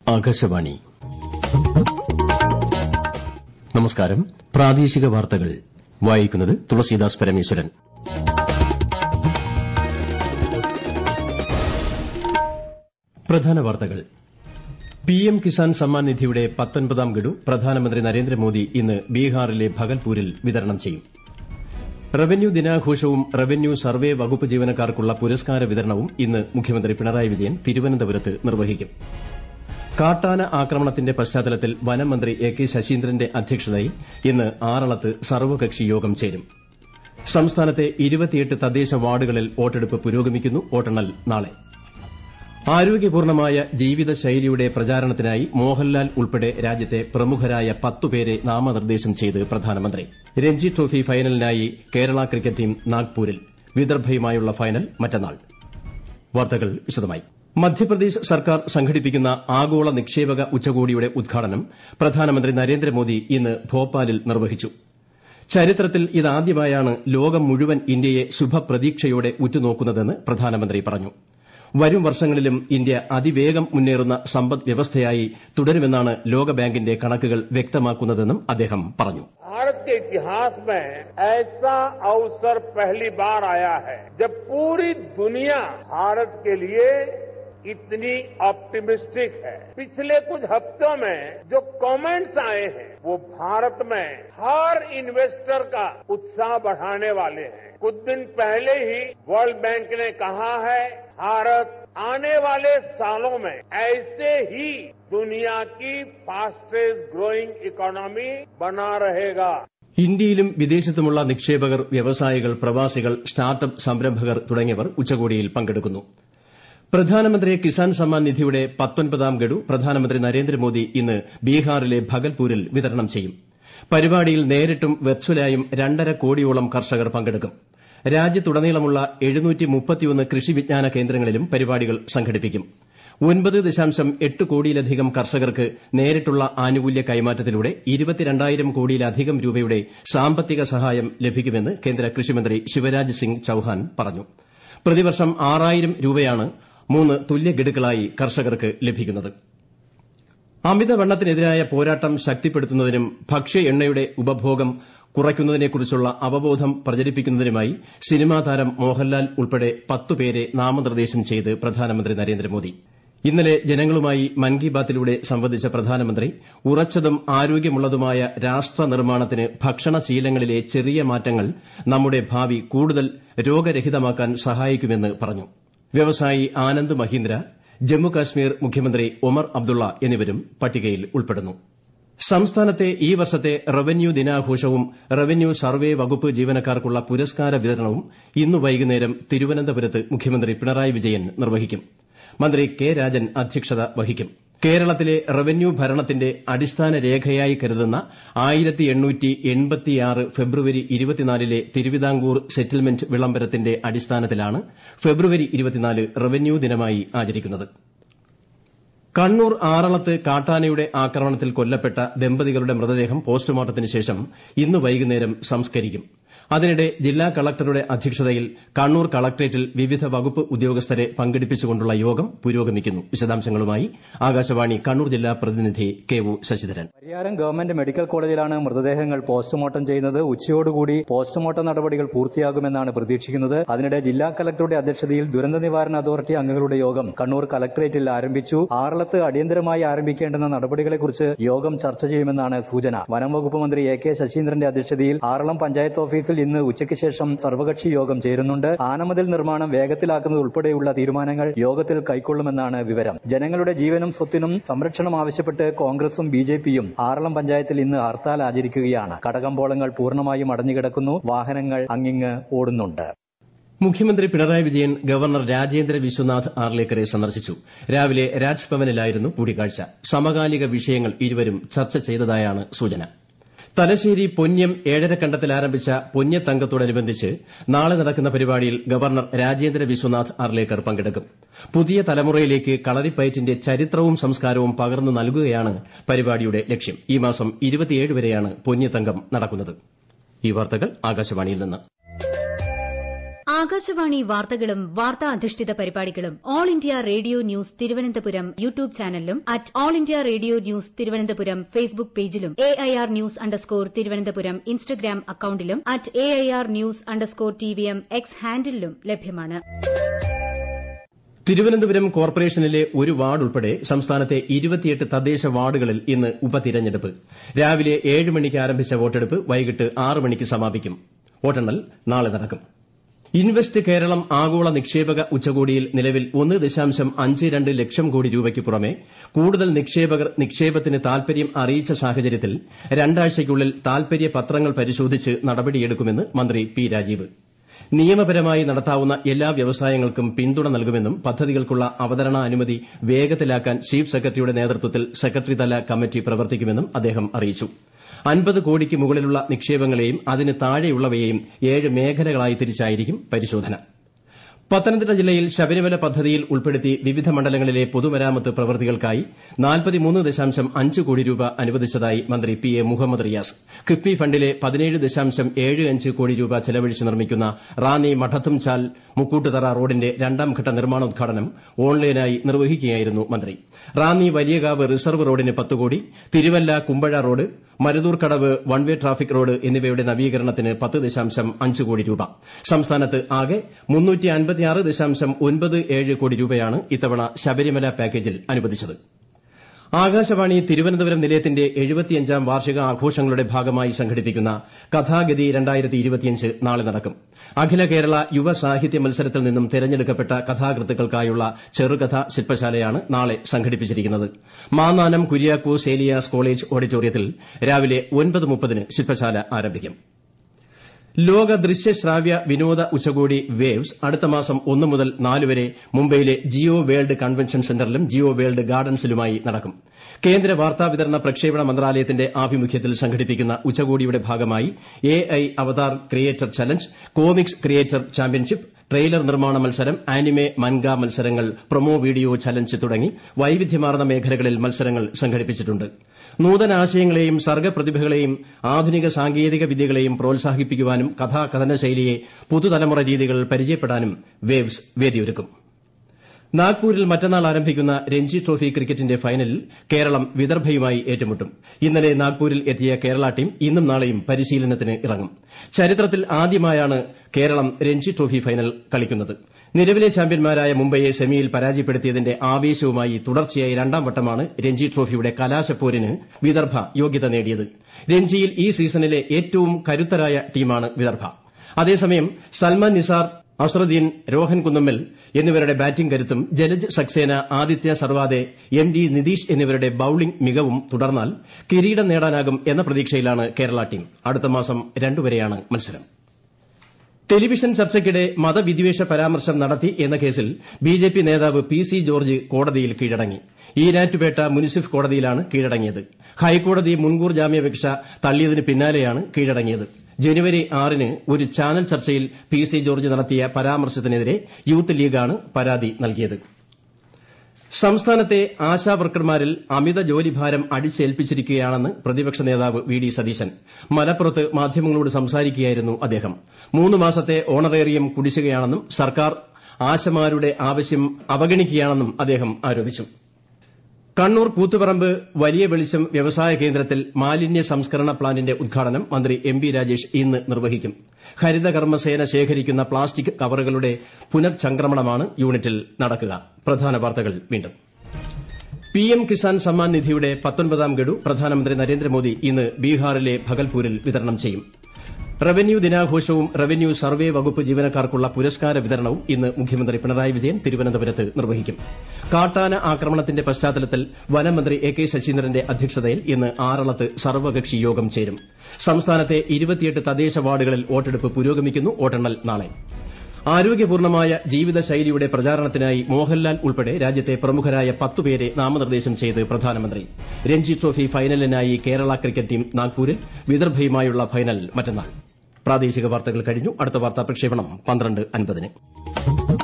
ആകാശവാണി നമസ്കാരം പ്രാദേശിക വാർത്തകൾ വായിക്കുന്നത് തുളസീദാസ് പരമേശ്വരൻ പ്രധാന വാർത്തകൾ പിഎം കിസാൻ സമ്മാൻ നിധിയുടെ പത്തൊൻപതാം ഗഡു പ്രധാനമന്ത്രി നരേന്ദ്രമോദി ഇന്ന് ബീഹാറിലെ ഭഗൽപൂരിൽ വിതരണം ചെയ്യും റവന്യൂ ദിനാഘോഷവും റവന്യൂ സർവേ വകുപ്പ് ജീവനക്കാർക്കുള്ള പുരസ്കാര വിതരണവും ഇന്ന് മുഖ്യമന്ത്രി പിണറായി വിജയൻ തിരുവനന്തപുരത്ത് നിർവഹിക്കും കാട്ടാന ആക്രമണത്തിന്റെ പശ്ചാത്തലത്തിൽ വനം മന്ത്രി എ കെ ശശീന്ദ്രന്റെ അധ്യക്ഷതയിൽ ഇന്ന് ആറളത്ത് സർവ്വകക്ഷി യോഗം ചേരും സംസ്ഥാനത്തെ തദ്ദേശ വാർഡുകളിൽ വോട്ടെടുപ്പ് പുരോഗമിക്കുന്നു വോട്ടെണ്ണൽ നാളെ ആരോഗ്യപൂർണമായ ജീവിതശൈലിയുടെ പ്രചാരണത്തിനായി മോഹൻലാൽ ഉൾപ്പെടെ രാജ്യത്തെ പ്രമുഖരായ പത്തുപേരെ നാമനിർദ്ദേശം ചെയ്ത് പ്രധാനമന്ത്രി രഞ്ജി ട്രോഫി ഫൈനലിനായി കേരള ക്രിക്കറ്റ് ടീം നാഗ്പൂരിൽ വിദർഭയുമായുള്ള ഫൈനൽ മറ്റന്നാൾ വാർത്തകൾ വിശദമായി മധ്യപ്രദേശ് സർക്കാർ സംഘടിപ്പിക്കുന്ന ആഗോള നിക്ഷേപക ഉച്ചകോടിയുടെ ഉദ്ഘാടനം പ്രധാനമന്ത്രി നരേന്ദ്രമോദി ഇന്ന് ഭോപ്പാലിൽ നിർവഹിച്ചു ചരിത്രത്തിൽ ഇതാദ്യമായാണ് ലോകം മുഴുവൻ ഇന്ത്യയെ ശുഭപ്രതീക്ഷയോടെ ഉറ്റുനോക്കുന്നതെന്ന് പ്രധാനമന്ത്രി പറഞ്ഞു വരും വർഷങ്ങളിലും ഇന്ത്യ അതിവേഗം മുന്നേറുന്ന സമ്പദ് വ്യവസ്ഥയായി തുടരുമെന്നാണ് ലോകബാങ്കിന്റെ കണക്കുകൾ വ്യക്തമാക്കുന്നതെന്നും അദ്ദേഹം പറഞ്ഞു भारत के इतिहास में ऐसा अवसर पहली बार आया है जब पूरी दुनिया भारत के लिए इतनी ऑप्टिमिस्टिक है पिछले कुछ हफ्तों में जो कमेंट्स आए हैं वो भारत में हर इन्वेस्टर का उत्साह बढ़ाने वाले हैं कुछ दिन पहले ही वर्ल्ड बैंक ने कहा है भारत आने वाले सालों में ऐसे ही दुनिया की फास्टेस्ट ग्रोइंग इकोनॉमी बना रहेगा ഇന്ത്യയിലും വിദേശത്തുമുള്ള നിക്ഷേപകർ വ്യവസായികൾ പ്രവാസികൾ സ്റ്റാർട്ടപ്പ് സംരംഭകർ തുടങ്ങിയവർ ഉച്ചകോടിയിൽ പങ്കെടുക്കുന്നു പ്രധാനമന്ത്രി കിസാൻ സമ്മാൻ നിധിയുടെ പത്തൊൻപതാം ഗഡു പ്രധാനമന്ത്രി നരേന്ദ്രമോദി ഇന്ന് ബീഹാറിലെ ഭഗൽപൂരിൽ വിതരണം ചെയ്യും പരിപാടിയിൽ നേരിട്ടും വെർച്വലായും രണ്ടര കോടിയോളം കർഷകർ പങ്കെടുക്കും രാജ്യത്തുടനീളമുള്ള കൃഷി വിജ്ഞാന കേന്ദ്രങ്ങളിലും പരിപാടികൾ സംഘടിപ്പിക്കും ഒൻപത് ദശാംശം എട്ട് കോടിയിലധികം കർഷകർക്ക് നേരിട്ടുള്ള ആനുകൂല്യ കൈമാറ്റത്തിലൂടെ ഇരുപത്തിരണ്ടായിരം കോടിയിലധികം രൂപയുടെ സാമ്പത്തിക സഹായം ലഭിക്കുമെന്ന് കേന്ദ്ര കൃഷിമന്ത്രി ശിവരാജ് സിംഗ് ചൌഹാൻ പറഞ്ഞു പ്രതിവർഷം ആറായിരം രൂപയാണ് മൂന്ന് തുല്യ ഗഡുക്കളായി കർഷകർക്ക് ലഭിക്കുന്നത് അമിതവണ്ണത്തിനെതിരായ പോരാട്ടം ശക്തിപ്പെടുത്തുന്നതിനും ഭക്ഷ്യ എണ്ണയുടെ ഉപഭോഗം കുറയ്ക്കുന്നതിനെക്കുറിച്ചുള്ള അവബോധം പ്രചരിപ്പിക്കുന്നതിനുമായി സിനിമാ താരം മോഹൻലാൽ ഉൾപ്പെടെ പത്തുപേരെ നാമനിർദ്ദേശം ചെയ്ത് പ്രധാനമന്ത്രി നരേന്ദ്രമോദി ഇന്നലെ ജനങ്ങളുമായി മൻ കി ബാത്തിലൂടെ സംവദിച്ച പ്രധാനമന്ത്രി ഉറച്ചതും ആരോഗ്യമുള്ളതുമായ രാഷ്ട്ര നിർമ്മാണത്തിന് ഭക്ഷണശീലങ്ങളിലെ ചെറിയ മാറ്റങ്ങൾ നമ്മുടെ ഭാവി കൂടുതൽ രോഗരഹിതമാക്കാൻ സഹായിക്കുമെന്ന് പറഞ്ഞു വ്യവസായി ആനന്ദ് മഹീന്ദ്ര ജമ്മുകാശ്മീർ മുഖ്യമന്ത്രി ഒമർ അബ്ദുള്ള എന്നിവരും പട്ടികയിൽ ഉൾപ്പെടുന്നു സംസ്ഥാനത്തെ ഈ വർഷത്തെ റവന്യൂ ദിനാഘോഷവും റവന്യൂ സർവേ വകുപ്പ് ജീവനക്കാർക്കുള്ള പുരസ്കാര വിതരണവും ഇന്ന് വൈകുന്നേരം തിരുവനന്തപുരത്ത് മുഖ്യമന്ത്രി പിണറായി വിജയൻ നിർവഹിക്കും മന്ത്രി കെ രാജൻ അധ്യക്ഷത വഹിക്കും കേരളത്തിലെ റവന്യൂ ഭരണത്തിന്റെ അടിസ്ഥാന രേഖയായി കരുതുന്ന ഫെബ്രുവരി ലെ തിരുവിതാംകൂർ സെറ്റിൽമെന്റ് വിളംബരത്തിന്റെ അടിസ്ഥാനത്തിലാണ് ഫെബ്രുവരി റവന്യൂ ദിനമായി ആചരിക്കുന്നത് കണ്ണൂർ ആറളത്ത് കാട്ടാനയുടെ ആക്രമണത്തിൽ കൊല്ലപ്പെട്ട ദമ്പതികളുടെ മൃതദേഹം പോസ്റ്റ്മോർട്ടത്തിന് ശേഷം ഇന്ന് വൈകുന്നേരം സംസ്കരിക്കും അതിനിടെ ജില്ലാ കളക്ടറുടെ അധ്യക്ഷതയിൽ കണ്ണൂർ കളക്ട്രേറ്റിൽ വിവിധ വകുപ്പ് ഉദ്യോഗസ്ഥരെ പങ്കെടുപ്പിച്ചുകൊണ്ടുള്ള യോഗം പുരോഗമിക്കുന്നു വിശദാംശങ്ങളുമായി ആകാശവാണി കണ്ണൂർ ജില്ലാ പ്രതിനിധി K O Sasidharan Pariyaram government medical കോളേജിലാണ് മൃതദേഹങ്ങൾ പോസ്റ്റ്മോർട്ടം ചെയ്യുന്നത് ഉച്ചയോടുകൂടി പോസ്റ്റ്മോർട്ടം നടപടികൾ പൂർത്തിയാകുമെന്നാണ് പ്രതീക്ഷിക്കുന്നത് അതിനിടെ ജില്ലാ കളക്ടറുടെ അധ്യക്ഷതയിൽ ദുരന്ത നിവാരണ അതോറിറ്റി അംഗങ്ങളുടെ യോഗം കണ്ണൂർ കളക്ടറേറ്റിൽ ആരംഭിച്ചു ആറളത്ത് അടിയന്തരമായി ആരംഭിക്കേണ്ടുന്ന നടപടികളെക്കുറിച്ച് യോഗം ചർച്ച ചെയ്യുമെന്നാണ് സൂചന വനം വകുപ്പ് മന്ത്രി എ കെ ശശീന്ദ്രന്റെ അധ്യക്ഷതയിൽ ആറളം പഞ്ചായത്ത് ഓഫീസിൽ ഇന്ന് ഉച്ചയ്ക്ക് ശേഷം സർവകക്ഷി യോഗം ചേരുന്നുണ്ട് ആനമതിൽ നിർമ്മാണം വേഗത്തിലാക്കുന്നത് ഉൾപ്പെടെയുള്ള തീരുമാനങ്ങൾ യോഗത്തിൽ കൈക്കൊള്ളുമെന്നാണ് വിവരം ജനങ്ങളുടെ ജീവനും സ്വത്തിനും സംരക്ഷണം ആവശ്യപ്പെട്ട് കോൺഗ്രസും ബി ജെ പിയും ആറളം പഞ്ചായത്തിൽ ഇന്ന് ഹർത്താൽ ആചരിക്കുകയാണ് കടകമ്പോളങ്ങൾ പൂർണ്ണമായും അടഞ്ഞുകിടക്കുന്നു വാഹനങ്ങൾ അങ്ങിങ്ങ് ഓടുന്നുണ്ട് മുഖ്യമന്ത്രി പിണറായി വിജയൻ ഗവർണർ രാജേന്ദ്ര വിശ്വനാഥ് ആർലേക്കറെ സന്ദർശിച്ചു രാവിലെ രാജ്ഭവനിലായിരുന്നു കൂടിക്കാഴ്ച സമകാലിക വിഷയങ്ങൾ ഇരുവരും ചർച്ച ചെയ്തതായാണ് സൂചന തലശ്ശേരി പൊന്ന്യം ഏഴരക്കണ്ടത്തിൽ ആരംഭിച്ച പൊന്ന്യത്തങ്കത്തോടനുബന്ധിച്ച് നാളെ നടക്കുന്ന പരിപാടിയിൽ ഗവർണർ രാജേന്ദ്ര വിശ്വനാഥ് അർലേക്കർ പങ്കെടുക്കും പുതിയ തലമുറയിലേക്ക് കളരിപ്പയറ്റിന്റെ ചരിത്രവും സംസ്കാരവും പകർന്നു നൽകുകയാണ് പരിപാടിയുടെ ലക്ഷ്യം ഈ മാസം വരെയാണ് പൊന്ന്യത്തങ്കം നടക്കുന്നത് ഈ വാർത്തകൾ ആകാശവാണിയിൽ നിന്ന് ആകാശവാണി വാർത്തകളും വാർത്താ അധിഷ്ഠിത പരിപാടികളും all India radio news Thiruvananthapuram YouTube ചാനലിലും at all India radio news Thiruvananthapuram Facebook പേജിലും A I R news underscore Thiruvananthapuram Instagram അക്കൌണ്ടിലും at A I R news underscore T V M X ഹാൻഡിലും ലഭ്യമാണ് തിരുവനന്തപുരം കോർപ്പറേഷനിലെ ഒരു വാർഡ് ഉൾപ്പെടെ സംസ്ഥാനത്തെ ഇരുപത്തിയെട്ട് തദ്ദേശ വാർഡുകളിൽ ഇന്ന് ഉപതിരഞ്ഞെടുപ്പ് രാവിലെ ഏഴ് മണിക്ക് ആരംഭിച്ച വോട്ടെടുപ്പ് വൈകിട്ട് ആറ് മണിക്ക് സമാപിക്കും വോട്ടെണ്ണൽ നാളെ നടക്കും ഇൻവെസ്റ്റ് കേരളം ആഗോള നിക്ഷേപക ഉച്ചകോടിയിൽ നിലവിൽ ഒന്ന് ദശാംശം അഞ്ച് രണ്ട് ലക്ഷം കോടി രൂപയ്ക്ക് പുറമെ കൂടുതൽ നിക്ഷേപകർ നിക്ഷേപത്തിന് താൽപര്യം അറിയിച്ച സാഹചര്യത്തിൽ രണ്ടാഴ്ചയ്ക്കുള്ളിൽ താൽപര്യ പത്രങ്ങൾ പരിശോധിച്ച് നടപടിയെടുക്കുമെന്ന് മന്ത്രി പി രാജീവ് നിയമപരമായി നടത്താവുന്ന എല്ലാ വ്യവസായങ്ങൾക്കും പിന്തുണ നൽകുമെന്നും പദ്ധതികൾക്കുള്ള അവതരണ അനുമതി വേഗത്തിലാക്കാൻ ചീഫ് സെക്രട്ടറിയുടെ നേതൃത്വത്തിൽ സെക്രട്ടറിതല കമ്മിറ്റി പ്രവർത്തിക്കുമെന്നും അദ്ദേഹം അറിയിച്ചു അൻപത് കോടിക്ക് മുകളിലുള്ള നിക്ഷേപങ്ങളെയും അതിന് താഴെയുള്ളവയെയും ഏഴ് മേഖലകളായി തിരിച്ചായിരിക്കും പരിശോധന പത്തനംതിട്ട ജില്ലയിൽ ശബരിമല പദ്ധതിയിൽ ഉൾപ്പെടുത്തി വിവിധ മണ്ഡലങ്ങളിലെ പൊതുമരാമത്ത് പ്രവൃത്തികൾക്കായി ദശാംശം അഞ്ച് കോടി രൂപ അനുവദിച്ചതായി മന്ത്രി പി എ മുഹമ്മദ് റിയാസ് കിഫ്ബി ഫണ്ടിലെ പതിനേഴ് ദശാംശം ഏഴ് അഞ്ച് കോടി രൂപ ചെലവഴിച്ച് നിർമ്മിക്കുന്ന റാന്നി മഠത്തുംചാൽ മുക്കൂട്ടുതറ റോഡിന്റെ രണ്ടാംഘട്ട നിർമ്മാണോദ്ഘാടനം ഓൺലൈനായി നിർവഹിക്കുകയായിരുന്നു മന്ത്രി റാന്നി വലിയകാവ് റിസർവ് റോഡിന് പത്ത് crore Thiruvalla Kumbazha road Maruthoorkadavu one way traffic road എന്നിവയുടെ നവീകരണത്തിന് പത്ത് ദശാംശം അഞ്ച് കോടി രൂപ സംസ്ഥാനത്ത് ആകെ കോടി രൂപയാണ് ഇത്തവണ ശബരിമല പാക്കേജിൽ അനുവദിച്ചത് ആകാശവാണി തിരുവനന്തപുരം നിലയത്തിന്റെ എഴുപത്തിയഞ്ചാം വാർഷിക ആഘോഷങ്ങളുടെ ഭാഗമായി സംഘടിപ്പിക്കുന്ന കഥാഗതി നാളെ നടക്കും അഖില കേരള യുവ സാഹിത്യ മത്സരത്തിൽ നിന്നും തെരഞ്ഞെടുക്കപ്പെട്ട കഥാകൃത്തുക്കൾക്കായുള്ള ചെറുകഥാ ശില്പശാലയാണ് നാളെ സംഘടിപ്പിച്ചിരിക്കുന്നത് മാന്നാനം കുര്യാക്കോസ് ഏലിയാസ് കോളേജ് ഓഡിറ്റോറിയത്തിൽ രാവിലെ ഒൻപത് മുപ്പതിന് ശില്പശാല ആരംഭിക്കും ലോക ദൃശ്യ ശ്രാവ്യ വിനോദ ഉച്ചകോടി വേവ്സ് അടുത്ത മാസം ഒന്ന് മുതൽ നാല് വരെ മുംബൈയിലെ ജിയോ വേൾഡ് കൺവെൻഷൻ സെന്ററിലും ജിയോ വേൾഡ് ഗാർഡൻസിലുമായി നടക്കും കേന്ദ്ര വാർത്താവിതരണ പ്രക്ഷേപണ മന്ത്രാലയത്തിന്റെ ആഭിമുഖ്യത്തിൽ സംഘടിപ്പിക്കുന്ന ഉച്ചകോടിയുടെ ഭാഗമായി A I avatar creator challenge comics creator championship trailer നിർമ്മാണ മത്സരം ആനിമെ മൻഗ മത്സരങ്ങൾ പ്രൊമോ വീഡിയോ ചലഞ്ച് തുടങ്ങി വൈവിധ്യമാർന്ന മേഖലകളിൽ മത്സരങ്ങൾ സംഘടിപ്പിച്ചിട്ടുണ്ട് നൂതനാശയങ്ങളെയും സർഗ്ഗപ്രതിഭകളെയും ആധുനിക സാങ്കേതിക വിദ്യകളെയും പ്രോത്സാഹിപ്പിക്കാനും കഥാകഥന ശൈലിയെ പുതുതലമുറ രീതികൾ പരിചയപ്പെടാനും വേവ്സ് വേദിയൊരുക്കും നാഗ്പൂരിൽ മറ്റന്നാൾ ആരംഭിക്കുന്ന രഞ്ജി ട്രോഫി ക്രിക്കറ്റിന്റെ ഫൈനലിൽ കേരളം വിദർഭയുമായി ഏറ്റുമുട്ടും ഇന്നലെ നാഗ്പൂരിൽ എത്തിയ കേരള ടീം ഇന്നും നാളെയും പരിശീലനത്തിന് ഇറങ്ങും ചരിത്രത്തിൽ ആദ്യമായാണ് കേരളം രഞ്ജി ട്രോഫി ഫൈനൽ കളിക്കുന്നത് നിലവിലെ ചാമ്പ്യന്മാരായ മുംബൈയെ സെമിയിൽ പരാജയപ്പെടുത്തിയതിന്റെ ആവേശവുമായി തുടർച്ചയായി രണ്ടാം വട്ടമാണ് രഞ്ജി ട്രോഫിയുടെ കലാശപ്പോരിന് വിദർഭ യോഗ്യത നേടിയത് രഞ്ജിയിൽ ഈ സീസണിലെ ഏറ്റവും കരുത്തരായ ടീമാണ് വിദർഭ അതേസമയം സൽമാൻ നിസാർ അസറുദ്ദീൻ രോഹൻ കുന്നമ്മൽ എന്നിവരുടെ ബാറ്റിംഗ് കരുത്തും ജലജ് സക്സേന ആദിത്യ സർവാതെ എം ഡി നിതീഷ് എന്നിവരുടെ ബൌളിംഗ് മികവും തുടർന്നാൽ കിരീടം നേടാനാകും എന്ന പ്രതീക്ഷയിലാണ് കേരള ടീം അടുത്ത മാസം രണ്ടുവരെയാണ് മത്സരം ടെലിവിഷൻ ചർച്ചയ്ക്കിടെ മതവിദ്വേഷ പരാമർശം നടത്തി എന്ന കേസിൽ ബിജെപി നേതാവ് പി സി ജോർജ് കോടതിയിൽ കീഴടങ്ങി ഈരാറ്റുപേട്ട മുനിസിഫ് കോടതിയിലാണ് കീഴടങ്ങിയത് ഹൈക്കോടതി മുൻകൂർ ജാമ്യാപേക്ഷ തള്ളിയതിന് പിന്നാലെയാണ് കീഴടങ്ങിയത് ജനുവരി ആറിന് ഒരു ചാനൽ ചർച്ചയിൽ പി സി ജോർജ് നടത്തിയ പരാമർശത്തിനെതിരെ യൂത്ത് ലീഗാണ് പരാതി നൽകിയത് സംസ്ഥാനത്തെ ആശാവർക്കർമാരിൽ അമിത ജോലിഭാരം അടിച്ചേൽപ്പിച്ചിരിക്കുകയാണെന്ന് പ്രതിപക്ഷ നേതാവ് വി ഡി സതീശൻ മലപ്പുറത്ത് മാധ്യമങ്ങളോട് സംസാരിക്കുകയായിരുന്നു അദ്ദേഹം മൂന്ന് മാസത്തെ ഓണറേറിയം കുടിശ്ശികയാണെന്നും സർക്കാർ ആശമാരുടെ ആവശ്യം അവഗണിക്കുകയാണെന്നും അദ്ദേഹം ആരോപിച്ചു കണ്ണൂർ കൂത്തുപറമ്പ് വലിയ വെളിച്ചം വ്യവസായ കേന്ദ്രത്തിൽ മാലിന്യ സംസ്കരണ പ്ലാന്റിന്റെ ഉദ്ഘാടനം മന്ത്രി എം ബി രാജേഷ് ഇന്ന് നിർവഹിക്കും ഹരിതകർമ്മസേന ശേഖരിക്കുന്ന പ്ലാസ്റ്റിക് കവറുകളുടെ പുനർചംക്രമണമാണ് യൂണിറ്റിൽ നടക്കുക പ്രധാന വാർത്തകൾ വീണ്ടും പിഎം കിസാൻ സമ്മാൻ നിധിയുടെ പത്തൊൻപതാം ഗഡു പ്രധാനമന്ത്രി നരേന്ദ്രമോദി ഇന്ന് ബീഹാറിലെ ഭഗൽപൂരിൽ വിതരണം ചെയ്യും റവന്യൂ ദിനാഘോഷവും റവന്യൂ സർവേ വകുപ്പ് ജീവനക്കാർക്കുള്ള പുരസ്കാര വിതരണവും ഇന്ന് മുഖ്യമന്ത്രി പിണറായി വിജയൻ തിരുവനന്തപുരത്ത് നിർവഹിക്കും കാട്ടാന ആക്രമണത്തിന്റെ പശ്ചാത്തലത്തിൽ വനമന്ത്രി എ കെ ശശീന്ദ്രന്റെ അധ്യക്ഷതയിൽ ഇന്ന് ആറളത്ത് സർവകക്ഷി യോഗം ചേരും സംസ്ഥാനത്തെ ഇരുപത്തിയെട്ട് തദ്ദേശ വാർഡുകളിൽ വോട്ടെടുപ്പ് പുരോഗമിക്കുന്നു വോട്ടെണ്ണൽ നാളെ ആരോഗ്യപൂർണമായ ജീവിതശൈലിയുടെ പ്രചാരണത്തിനായി മോഹൻലാൽ ഉൾപ്പെടെ രാജ്യത്തെ പ്രമുഖരായ പത്തുപേരെ നാമനിർദ്ദേശം ചെയ്ത് പ്രധാനമന്ത്രി രഞ്ജി ട്രോഫി ഫൈനലിനായി കേരള ക്രിക്കറ്റ് ടീം നാഗ്പൂരിൽ വിദർഭയുമായുള്ള ഫൈനൽ മറ്റന്നാൾ പ്രാദേശിക വാർത്തകൾ കഴിഞ്ഞു അടുത്ത വാർത്താ പ്രക്ഷേപണം പന്ത്രണ്ട് അൻപതിന്